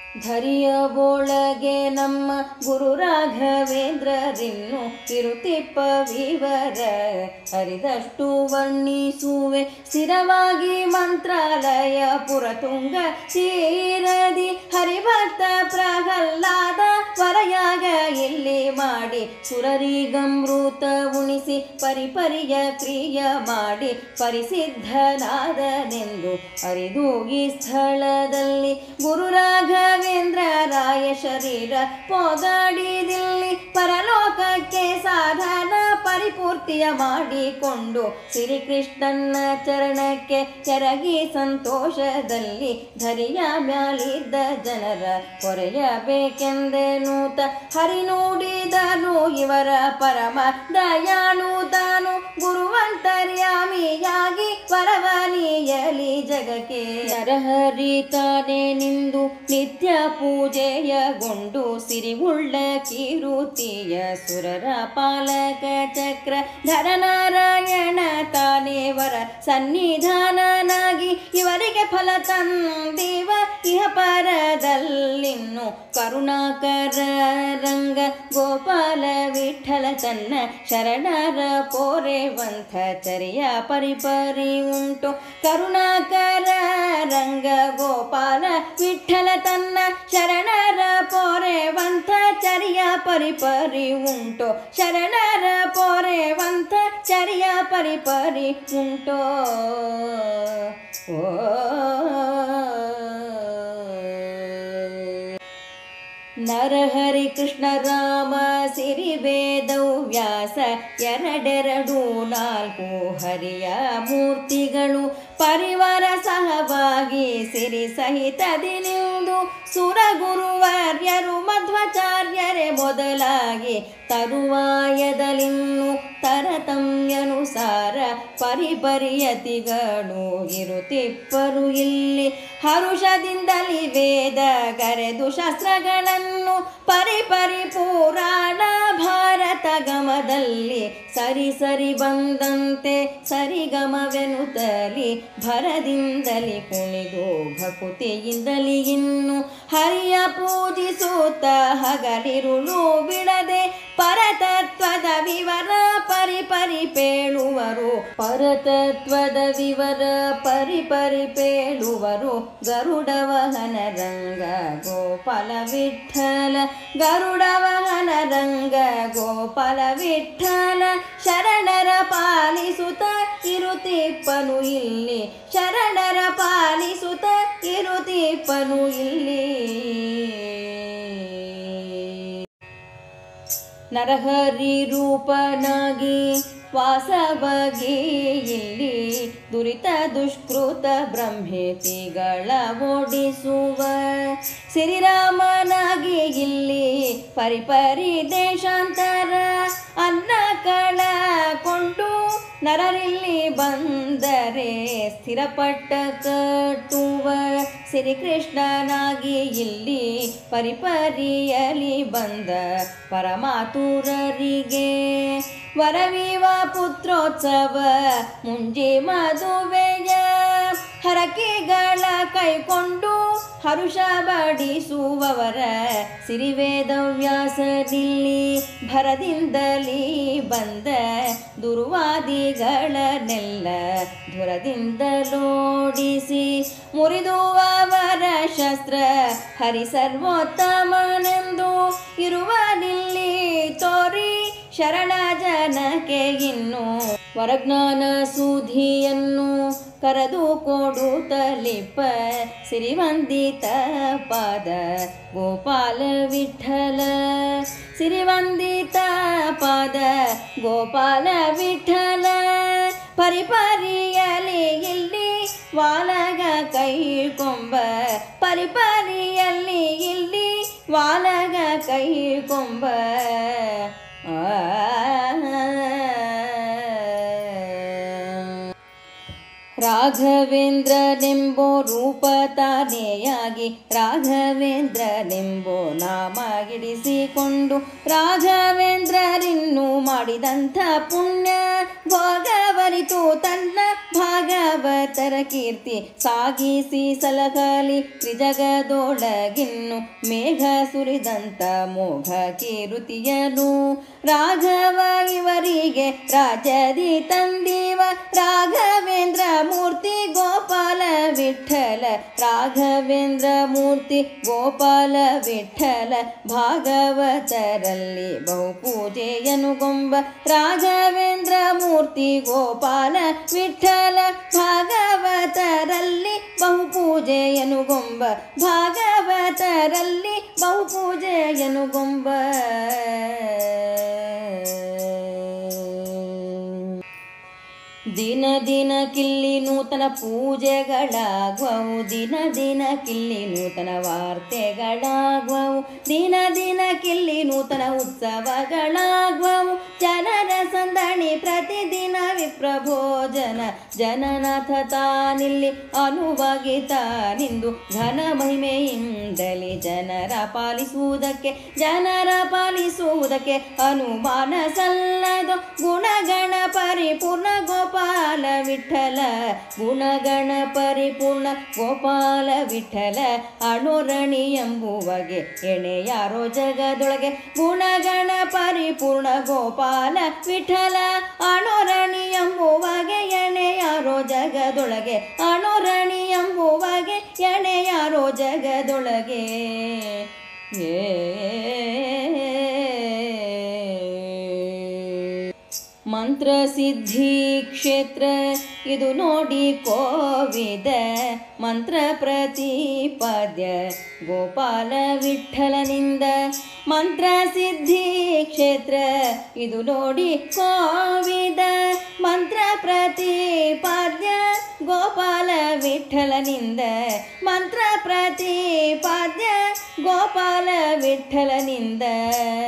ಧರಿಯ ಬೋಳಗೆ ನಮ್ಮ ಗುರು ರಾಘವೇಂದ್ರರಿನ್ನು ಕಿರುತಿಪ್ಪ ವಿವರ ಹರಿದಷ್ಟು ವರ್ಣಿಸುವೆ ಸ್ಥಿರವಾಗಿ ಮಂತ್ರಾಲಯ ಪುರತುಂಗ ತೀರದಿ ಹರಿಭಕ್ತ ಪ್ರಹ್ಲಾದ ವರಯಾಗ ಇಲ್ಲಿ ಮಾಡಿ ಸುರರಿಗಮೃತ ಉಣಿಸಿ ಪರಿಪರಿಯ ಕ್ರಿಯ ಮಾಡಿ ಪರಿಸಿದ್ಧನಾದನೆಂದು ಅರಿದು ಈ ಸ್ಥಳದಲ್ಲಿ ಗುರು ರಾಘವೇಂದ್ರ ರಾಯ ಶರೀರ ಪೋಗಾಡಿದಿಲ್ಲಿ ಪರಲೋಕಕ್ಕೆ ಸಾಧನ ಪರಿಪೂರ್ತಿಯ ಮಾಡಿಕೊಂಡು ಶ್ರೀಕೃಷ್ಣನ ಚರಣಕ್ಕೆ ಕೆರಗಿ ಸಂತೋಷದಲ್ಲಿ ಧರಿಯ ಮ್ಯಾಲಿದ್ದ ಜನರ ಕೊರೆಯಬೇಕೆಂದೆನೂತ ಹರಿ ನುಡಿದನು ಇವರ ಪರಮ ದಯಾಳು ತಾನು ಗುರುವಂತರ್ಯಾಮಿಯಾಗಿ ವರವನಿಯಲಿ ಜಗಕ್ಕೆ ನರಹರಿ ತಾನೇ ನಿಂದು ನಿತ್ಯ ಪೂಜೆಯಗೊಂಡು ಸಿರಿವುಳ್ಳ ಕಿರುತಿಯ ಸುರರ ಪಾಲಕ ಚಕ್ರ ಧರನಾರಾಯಣ ತಾನೇ ವರ ಸನ್ನಿಧಾನನಾಗಿ ಇವರಿಗೆ ಫಲ ತಂದಿವ ಇಹ ಪರದಲ್ಲಿನ್ನು ಕರುಣಾಕರ ರಂಗ ಗೋಪಾಲ ವಿಠಲ ತನ್ನ ಶರಣರ ಪೋರೆವಂಥ ಚರಿಯ ಪರಿಪರಿ ಉಂಟು ಕರುಣಾಕರ ರಂಗ ಗೋಪಾಲ ವಿಠಲ ತನ್ನ ಶರಣರ ಪೋರೆವಂಥ ಚರಿಯ ಪರಿಪರಿ ಉಂಟು ಶರಣರ ಪೋರೆವಂಥ ಚರಿಯ ಪರಿಪರಿ ಉಂಟೋ ಓ ನರಹರಿ ಕೃಷ್ಣ ರಾಮ ಸಿರಿ ವೇದವು ವ್ಯಾಸ ಎರಡೆರಡು ನಾಲ್ಕು ಹರಿಯ ಮೂರ್ತಿಗಳು ಪರಿವಾರ ಸಹವಾಗಿ ಸಿರಿ ಸಹಿತದಿ ನಿಂದು ಸುರ ಗುರುವರ್ಯರು ಮಧ್ವಾಚಾರ್ಯರೇ ಮೊದಲಾಗಿ ತರುವಾಯದಲಿನ್ನು ತರತಮ್ಯನುಸಾರ ಪರಿಪರಿಯತಿಗಳು ಇರುತ್ತಿಪ್ಪರು ಇಲ್ಲಿ ಹರುಷದಿಂದಲಿ ವೇದ ಗರೆದು ಶಾಸ್ತ್ರಗಳನ್ನು ಪರಿಪರಿ ಪುರಾಣ ಭಾರತ ಗಮದಲ್ಲಿ ಸರಿ ಸರಿ ಬಂದಂತೆ ಸರಿಗಮವೆನುತಲಿ ಭರದಿಂದಲಿ ಕುಣಿದು ಭಕುತಿಯಿಂದಲಿ ಇನ್ನು ಹರಿಯ ಪೂಜಿಸುತ್ತ ಹಗಲಿರುಳು ಬಿಡದೆ ಪರತತ್ವದ ವಿವರ ಪರಿಪರಿ ಪೇಳುವರು ಪರತತ್ವದ ವಿವರ ಪರಿಪರಿ ಪೇಳುವರು ಗರುಡ ವಾಹನ ರಂಗ ಗೋಪಾಲ ವಿಠಲ ಗರುಡ ವಾಹನ ರಂಗ ಗೋಪಾಲ ವಿಠಲ ಶರಣರ ಪಾಲಿಸುತ್ತ ಇರುತ್ತಿಪ್ಪನು ಇಲ್ಲಿ ಶರಣರ ಪಾಲಿಸುತ್ತ ಇರುತ್ತಿಪ್ಪನು ಇಲ್ಲಿ ನರಹರಿ ರೂಪನಾಗಿ ವಾಸವಾಗಿ ಇಲ್ಲಿ ದುರಿತ ದುಷ್ಕೃತ ಬ್ರಹ್ಮೇತಿಗಳ ಓಡಿಸುವ ಶ್ರೀರಾಮನಾಗಿ ಇಲ್ಲಿ ಪರಿಪರಿ ದೇಶಾಂತರ ಅನ್ನ ಕಳ ಕೊಂಡು ನರರಿಲ್ಲಿ ಬಂದರೆ ಸ್ಥಿರಪಟ್ಟ ಕಟ್ಟುವ ಶ್ರೀಕೃಷ್ಣನಾಗಿ ಇಲ್ಲಿ ಪರಿಪರಿಯಲಿ ಬಂದ ಪರಮಾತುರರಿಗೆ ವರವಿವ ಪುತ್ರೋತ್ಸವ ಮುಂಜಿ ಮದುವೆಯ ಹರಕೆಗಳ ಕೈಕೊಂಡು ಹರುಷ ಬಡಿಸುವವರ ಸಿರಿವೇದವ್ಯಾಸನಿಲ್ಲಿ ಭರದಿಂದಲೇ ಬಂದ ದುರ್ವಾದಿಗಳನ್ನೆಲ್ಲ ಧುರದಿಂದಲೋಡಿಸಿ ಮುರಿದು ಅವರ ಶಸ್ತ್ರ ಹರಿ ಸರ್ವೋತ್ತಮನೆಂದು ಇರುವನಿಲ್ಲಿ ತೋರಿ ಶರಣ ಜನಕ್ಕೆ ಇನ್ನು ವರಜ್ಞಾನ ಸುಧಿಯನ್ನು ಕರೆದು ಕೊಡುತ್ತಲಿಪ್ಪ ಸಿರಿವಂದಿತ ಪಾದ ಗೋಪಾಲ ವಿಠಲ ಸಿರಿವಂದಿತ ಪಾದ ಗೋಪಾಲ ವಿಠಲ ಪರಿಪರಿಯಲಿ ಇಲ್ಲಿ ವಾಲಗ ಕೈ ಕೊಂಬ ಪರಿಪರಿಯಲ್ಲಿ ಇಲ್ಲಿ ವಾಲಗ ಕೈ ಕೊಂಬ ರಾಘವೇಂದ್ರನೆಂಬೋ ರೂಪ ತಾನೆಯಾಗಿ ರಾಘವೇಂದ್ರನೆಂಬೋ ನಾಮಗಿಡಿಸಿಕೊಂಡು ರಾಘವೇಂದ್ರರಿನ್ನು ಮಾಡಿದಂಥ ಪುಣ್ಯ ಭೋಗವರಿತು ತನ್ನ ಭಾಗ ಭಾಗವತರ ಕೀರ್ತಿ ಸಾಗಿಸಿ ಸಲಕಲಿ ತ್ರಿಜಗದೊಳಗಿನ್ನು ಮೇಘ ಸುರಿದಂತ ಮೋಘ ಕೀರುತಿಯನು ರಾಘವ ಇವರಿಗೆ ರಾಜದಿ ತಂದೀವ ರಾಘವೇಂದ್ರ ಮೂರ್ತಿ ಗೋಪಾಲ ವಿಠಲ ರಾಘವೇಂದ್ರ ಮೂರ್ತಿ ಗೋಪಾಲ ವಿಠಲ ಭಾಗವತರಲ್ಲಿ ಬಹುಪೂಜೆಯನು ಗೊಂಬ ರಾಘವೇಂದ್ರ ಮೂರ್ತಿ ಗೋಪಾಲ ವಿಠಲ ಭಾಗವತರಲ್ಲಿ ಬಹುಪೂಜೆಯನು ಗೊಂಬ ಭಾಗವತರಲ್ಲಿ ಬಹುಪೂಜೆಯನು ಗೊಂಬ ದಿನ ದಿನ ಕಿಲ್ಲಿ ನೂತನ ಪೂಜೆಗಳಾಗುವವು ದಿನ ದಿನ ಕಿಲ್ಲಿ ನೂತನ ವಾರ್ತೆಗಳಾಗುವವು ದಿನ ದಿನ ಕಿಲ್ಲಿ ನೂತನ ಉತ್ಸವಗಳಾಗುವವು ಜನರ ಸಂದಣಿ ಪ್ರತಿದಿನ ವಿಪ್ರಭೋಜನ ಜನನಾಥ ತಾನಿಲ್ಲಿ ಅನುಭವಿತಾನಿಂದು ಘನ ಮಹಿಮೆಯಿಂದಲೇ ಜನರ ಪಾಲಿಸುವುದಕ್ಕೆ ಜನರ ಪಾಲಿಸುವುದಕ್ಕೆ ಅನುಮಾನ ಸಲ್ಲದು ಗುಣಗಣ ಪರಿಪೂರ್ಣ ಗೋಪಾಲ ವಿಠಲ ಗುಣಗಣ ಪರಿಪೂರ್ಣ ಗೋಪಾಲ ವಿಠಲ ಅಣುರಣಿ ಎಂಬುವಗೆ ಎಣೆಯಾರೋ ಜಗದೊಳಗೆ ಗುಣಗಣ ಪರಿಪೂರ್ಣ ಗೋಪಾಲ ವಿಠಲ ಅಣುರಣಿ ಎಂಬುವಗೆ ಎಣೆಯಾರೋ ಜಗದೊಳಗೆ ಅಣುರಣಿ ಎಂಬುವಗೆ ಎಣೆಯಾರೋ ಜಗದೊಳಗೆ ಏ ಮಂತ್ರ ಸಿದ್ಧಿ ಕ್ಷೇತ್ರ ಇದು ನೋಡಿ ಕೋವಿದ ಮಂತ್ರ ಪ್ರತಿಪಾದ್ಯ ಗೋಪಾಲ ವಿಠಲನಿಂದ ಮಂತ್ರ ಸಿದ್ಧಿ ಕ್ಷೇತ್ರ ಇದು ನೋಡಿ ಕೋವಿದ ಮಂತ್ರ ಪ್ರತಿಪಾದ್ಯ ಗೋಪಾಲ ವಿಠಲನಿಂದ ಮಂತ್ರ ಪ್ರತಿಪಾದ್ಯ ಗೋಪಾಲ ವಿಠಲನಿಂದ